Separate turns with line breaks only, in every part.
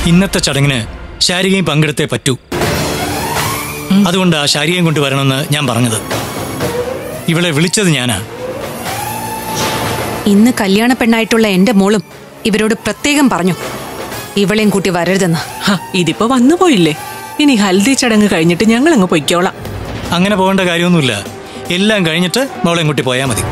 ഇന്നത്തെ ചടങ്ങിന് ശാരികയും പങ്കെടുത്തേ പറ്റൂ അതുകൊണ്ട് ആ ശാരികയും കൊണ്ട് വരണമെന്ന് ഞാൻ പറഞ്ഞത് ഇവളെ വിളിച്ചത് ഞാനാ
ഇന്ന് കല്യാണ പെണ്ണായിട്ടുള്ള എന്റെ മോളും ഇവരോട് പ്രത്യേകം പറഞ്ഞു ഇവളെയും കൂട്ടി വരരുതെന്ന്
ഹ, ഇതിപ്പോ വന്നു പോയില്ലേ ഇനി ഹൽദി ചടങ്ങ് കഴിഞ്ഞിട്ട് ഞങ്ങൾ അങ്ങ് പൊയ്ക്കോളാം
അങ്ങനെ പോകേണ്ട കാര്യമൊന്നുമില്ല എല്ലാം കഴിഞ്ഞിട്ട് മോളെ കൂട്ടി പോയാൽ മതി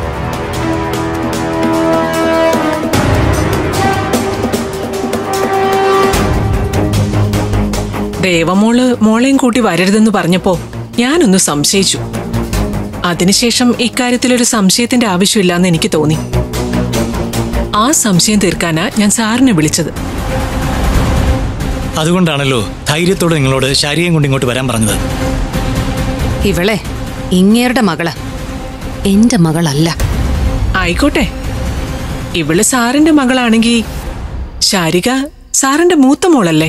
ദേവമോള് മോളെയും കൂട്ടി വരരുതെന്ന് പറഞ്ഞപ്പോ ഞാനൊന്ന് സംശയിച്ചു അതിനുശേഷം ഇക്കാര്യത്തിലൊരു സംശയത്തിന്റെ ആവശ്യമില്ലാന്ന് എനിക്ക് തോന്നി ആ സംശയം തീർക്കാനാ ഞാൻ സാറിനെ വിളിച്ചത്
അതുകൊണ്ടാണല്ലോ ധൈര്യത്തോടെ നിങ്ങളോട് ശാരികയും കൊണ്ട് ഇങ്ങോട്ട് വരാൻ പറഞ്ഞത്
ഇവളെ ഇങ്ങേരുടെ മകള് എന്റെ മകളല്ല
ആയിക്കോട്ടെ ഇവള് സാറിന്റെ മകളാണെങ്കി ശാരിക സാറിന്റെ മൂത്ത മോളല്ലേ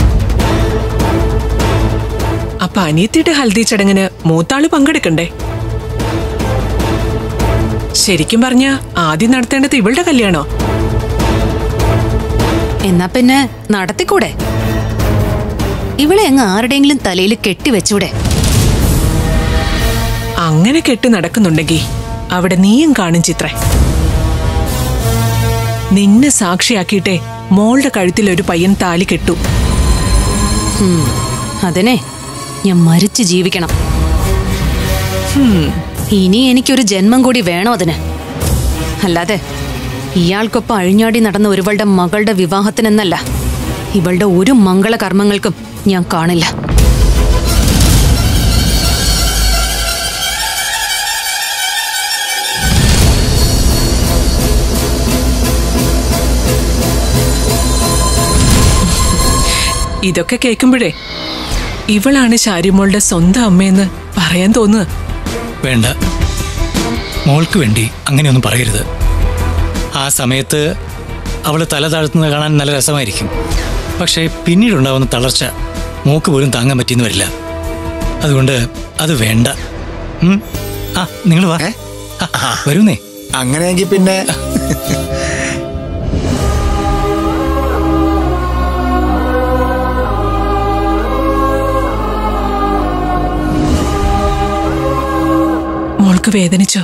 അപ്പൊ അനിയത്തിയുടെ ഹൽദി ചടങ്ങിന് മൂത്താള് പങ്കെടുക്കണ്ടേ ശരിക്കും പറഞ്ഞ ആദ്യം നടത്തേണ്ടത് ഇവളുടെ കല്യാണോ
എന്നാ പിന്നെ നടത്തിക്കൂടെ ഇവളെ അങ്ങ് ആരുടെയെങ്കിലും തലയിൽ കെട്ടിവെച്ചൂടെ
അങ്ങനെ കെട്ടി നടക്കുന്നുണ്ടെങ്കിൽ അവിടെ നീയും കാണും ചിത്രേ നിന്നെ സാക്ഷിയാക്കിയിട്ടേ മോളുടെ കഴുത്തിൽ ഒരു പയ്യൻ താലി കെട്ടു
ഹും, അതിനെ ഞാൻ മരിച്ചു ജീവിക്കണം ഇനി എനിക്കൊരു ജന്മം കൂടി വേണോ അതിന് അല്ലാതെ ഇയാൾക്കൊപ്പം അഴിഞ്ഞാടി നടന്ന ഒരുവളുടെ മകളുടെ വിവാഹത്തിനെന്നല്ല ഇവളുടെ ഒരു മംഗളകർമ്മങ്ങൾക്കും ഞാൻ കാണില്ല
ഇതൊക്കെ കേൾക്കുമ്പോഴേ ഇവളാണ് ശാരിമോളുടെ സ്വന്തം അമ്മയെന്ന് പറയാൻ തോന്നുക
വേണ്ട മോൾക്ക് വേണ്ടി അങ്ങനെയൊന്നും പറയരുത് ആ സമയത്ത് അവൾ തല താഴ്ത്തുന്നത് കാണാൻ നല്ല രസമായിരിക്കും പക്ഷേ പിന്നീടുണ്ടാവുന്ന തളർച്ച മോക്ക് പോലും താങ്ങാൻ പറ്റിയെന്ന് വരില്ല അതുകൊണ്ട് അത് വേണ്ട ഉം? ആ നിങ്ങൾ വാ
ഏ?
ആ, വരൂന്നേ
അങ്ങനെയെങ്കിൽ പിന്നെ
മോൾക്ക് വേദനിച്ചോ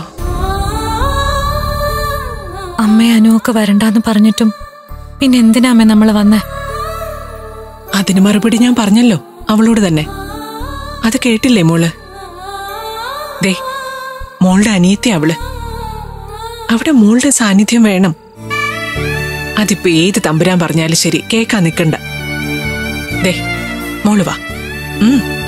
അമ്മയെ അനുവൊക്കെ വരണ്ടാന്ന് പറഞ്ഞിട്ടും പിന്നെ എന്തിനാ അമ്മ നമ്മൾ വന്നേ
അതിന് മറുപടി ഞാൻ പറഞ്ഞല്ലോ അവളോട് തന്നെ അത് കേട്ടില്ലേ മോള് ദേ മോളുടെ അനിയത്തി അവള് അവിടെ മോളുടെ സാന്നിധ്യം വേണം അതിപ്പോ ഏത് തമ്പുരാൻ പറഞ്ഞാലും ശരി കേക്കാൻ നിക്കണ്ട ദേ മോള് വാ ഉം